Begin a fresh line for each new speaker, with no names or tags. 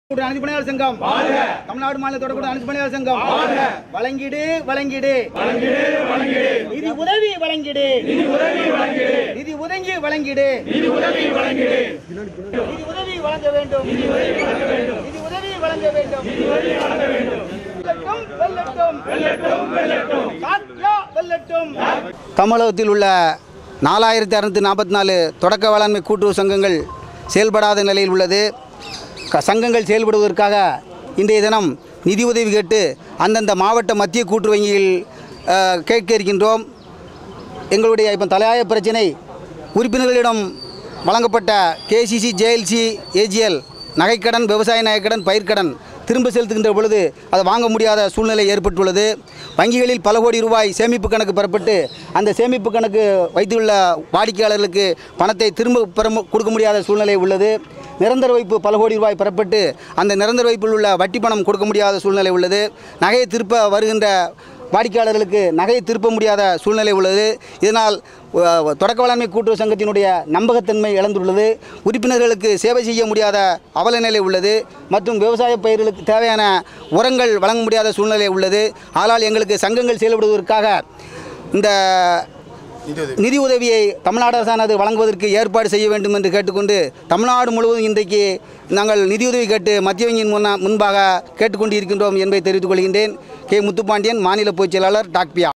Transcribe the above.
கூட்டுறவு அனைத்து பணியாளர் சங்கம் தமிழ்நாடு மாநில தொடர்பு அனைத்து பணியாளர் சங்கம் வழங்கிடு வழங்கிடு நிதி உதவி வழங்கிடு நிதி உதவி வழங்கிடு நிதி உதவி வழங்க வேண்டும் நிதி உதவி வழங்க வேண்டும் வெல்லட்டும், வெல்லட்டும். சாத்யா வெல்லட்டும். தமிழகத்தில் உள்ள நாலாயிரத்தி அறுநூத்தி நாற்பத்தி நாலு தொடக்க வேளாண்மை கூட்டுறவு சங்கங்கள் செயல்படாத நிலையில் உள்ளது க- சங்கங்கள் செயல்படுவதற்காக இன்றைய தினம் நிதி உதவி கேட்டு அந்தந்த மாவட்ட மத்திய கூட்டுறவு வங்கியில் அஹ், கேட்க இருக்கின்றோம் எங்களுடைய இப்போ தலையாய பிரச்சனை உறுப்பினர்களிடம் வழங்கப்பட்ட கேசிசி ஜேஎல்சி ஏஜிஎல் நகைக்கடன் விவசாய நகைக்கடன் பயிர்க்கடன் திரும்ப செலுத்துகின்ற பொழுது அதை வாங்க முடியாத சூழ்நிலை ஏற்பட்டுள்ளது வங்கிகளில் பல கோடி ரூபாய் சேமிப்பு கணக்கு பெறப்பட்டு அந்த சேமிப்பு கணக்கு வைத்துள்ள வாடிக்கையாளர்களுக்கு பணத்தை திரும்ப பெற மு- கொடுக்க முடியாத சூழ்நிலை உள்ளது நிரந்தர வைப்பு பல கோடி ரூபாய் பெறப்பட்டு அந்த நிரந்தர வைப்பில் உள்ள வட்டி பணம் கொடுக்க முடியாத சூழ்நிலை உள்ளது நகையை திருப்ப வருகின்ற வாடிக்கையாளர்களுக்கு நகையை திருப்ப முடியாத சூழ்நிலை உள்ளது இதனால் அஹ், தொடக்க வேளாண்மை கூட்டுறவு சங்கத்தினுடைய நம்பகத்தன்மை இழந்துள்ளது உறுப்பினர்களுக்கு சேவை செய்ய முடியாத அவல நிலை உள்ளது மற்றும் விவசாய பயிர்களுக்கு தேவையான உரங்கள் வழங்க முடியாத சூழ்நிலை உள்ளது ஆனால் எங்களுக்கு சங்கங்கள் செயல்படுவதற்காக இந்த நிதி உதவியை தமிழ்நாடு அரசானது வழங்குவதற்கு ஏற்பாடு செய்ய வேண்டும் என்று கேட்டுக்கொண்டு தமிழ்நாடு முழுவதும் இன்றைக்கு நாங்கள் நிதியுதவி கேட்டு மத்திய வங்கியின் முன்னா முன்பாக கேட்டுக்கொண்டு இருக்கின்றோம் என்பதை தெரிவித்துக் கொள்கின்றேன் கே முத்துப்பாண்டியன் மாநில பொதுச் செயலாளர் டாக்பியா